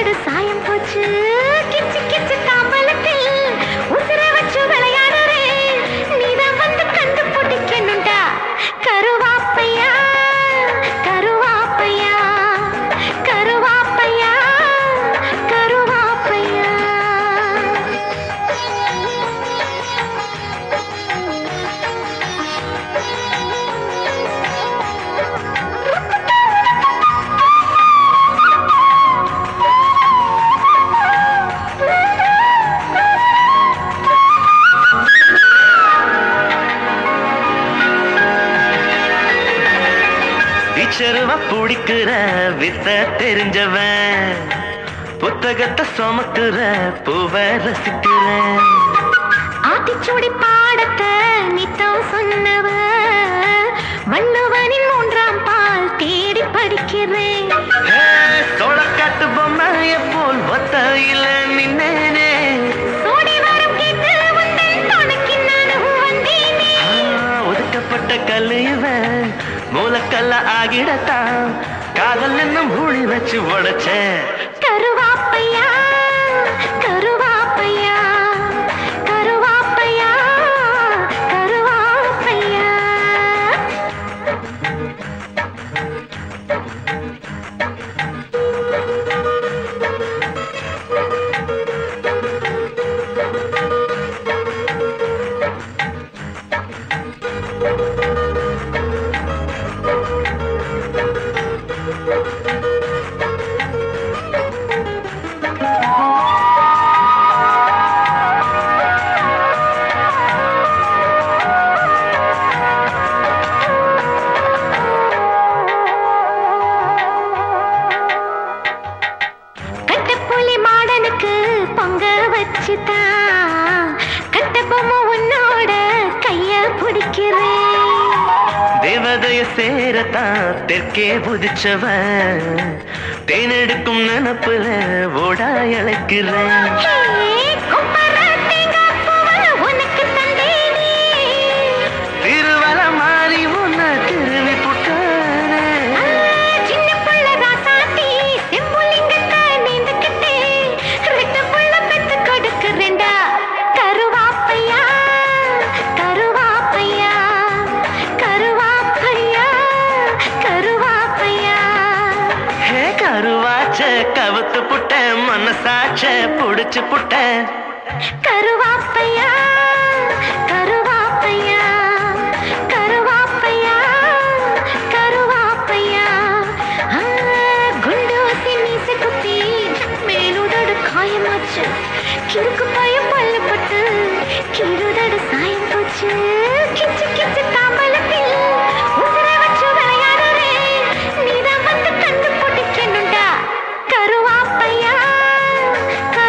உதடு சாயம் போச்சு கிச்சு கிச்சு தாம்பலத்தில் உசுர வச்சு விளையாடுறேன் நீதான் வந்து கண்டு பிடிக்கணும்டா கருவாப்பையா கருவாப்பையா கருவாப்பையா கருவாப்பையா டீச்சருவ பிடிக்கிற வித்த தெரிஞ்சவன் புத்தகத்தை சுமக்குற பூவ ரசிக்கிறேன் ஆத்திச்சூடி பாடத்தை நித்தம் சொன்னவ வள்ளுவனின் மூன்றாம் பால் தேடி படிக்கிறேன் சோளக்காட்டு பொம்மைய போல் ஒத்தையில நின்னேனே சோடி வரம் கேட்டு வந்தேன் துணைக்கு நானும் வந்தேனே ஆ, ஒதுக்கப்பட்ட கல்லு இவன் மூலக்கல்ல ஆகிடத்தான் காதல் என்னும் மூடி வச்சு உடைச்சேன் கருவாப்பையா கருவாப்பையா கருவாப்பையா கருவாப்பையா கட்டப்புலி மாடனுக்கு பொங்க வச்சுதான் கட்ட பொம்மை உன்னோட கைய பிடிக்கிறேன் தேவதைய சேரத்தான் தெற்கே புதிச்சவன் தேனெடுக்கும் நினப்புல ஓடா இழைக்கிறேன் ஹே, கொப்பர தேங்காய் பூவை உனக்கு தந்தேனே. திருவல மாறி உன்ன திருவி ஆ, புட்டானே சின்ன புள்ள ராசாத்தி, செம்புலிங்கத்தை நீந்துக்கிட்டே, ரெட்டை புள்ள பெத்து கொடுக்கிறேன்டா. கருவாப்பையா, கருவாப்பையா, கருவாப்பையா, கருவாப்பையா. ஹே கருவாச்ச கவுத்து புட்டேன் மனசாச்ச புடிச்சு புட்டேன் கருவாப்பையா கருவாப்பையா கருவாப்பையா கருவாப்பையா ஆ, குண்டூசி மீசை குத்தி மேலுதடு காயமாச்சு கிறுக்கு பயம் பல்லப்பட்டு கீழுதடு சாயம் போச்சு கிச்சு கிச்சு தாம்பலத்தில் உசுரை வச்சு விளையாடுறேன் நீதான் வந்து கண்டு பிடிக்கணும்டா கருவாப்பையா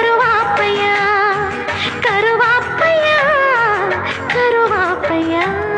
கருவாப்பையா கருவாப்பையா கருவாப்பையா